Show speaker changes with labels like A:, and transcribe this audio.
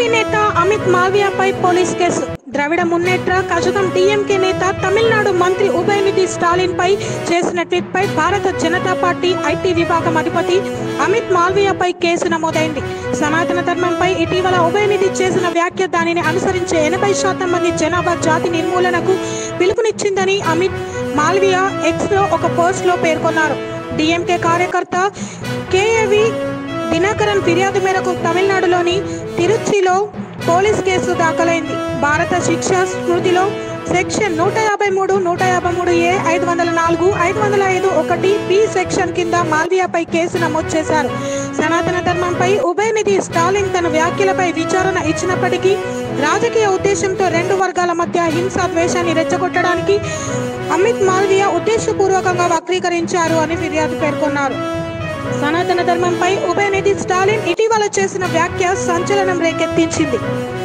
A: TDP నేత అమిత్ మాల్వియాపై police case Dravida Munnetra Kazhagam DMK నేత తమిళనాడు మంత్రి ఉభయనిధి స్టాలిన్ పై చేసిన ట్వీట్ పై భారత జనతా పార్టీ ఐటీ విభాగం అధిపతి అమిత్ మాల్వియాపై కేసు నమోదైంది సనాతన ధర్మంపై ఇటీవల ఉభయనిధి చేసిన వ్యాఖ్య దానిని అనుసరించే ఎనభై శాతం మంది జనాభా జాతి నిర్మూలనకు పిలుపునిచ్చిందని అమిత్ మాల్వియా ఎక్స్ లో ఒక పోస్ట్ లో పేర్కొన్నారు డిఎంకే కార్యకర్త కేఏవి దినకరన్ ఫిర్యాదు మేరకు తమిళనాడులోని తిరుచిలో పోలీస్ కేసు దాఖలైంది భారత శిక్షా స్మృతిలో సెక్షన్ నూట యాభై మూడు నూట యాభై మూడు ఏ ఐదు వందల నాలుగు ఐదు వందల ఐదు ఒకటి బి సెక్షన్ కింద మాల్వియాపై కేసు నమోదు చేశారు సనాతన ధర్మంపై ఉభయనిధి స్టాలిన్ తన వ్యాఖ్యలపై విచారణ ఇచ్చినప్పటికీ రాజకీయ ఉద్దేశంతో రెండు వర్గాల మధ్య హింసా ద్వేషాన్ని రెచ్చగొట్టడానికి అమిత్ మాల్వియా ఉద్దేశపూర్వకంగా వక్రీకరించారు అని ఫిర్యాదు పేర్కొన్నారు సనాతన ధర్మంపై ఉభయనిధి స్టాలిన్ ఇటీవల చేసిన వ్యాఖ్య సంచలనం రేకెత్తించింది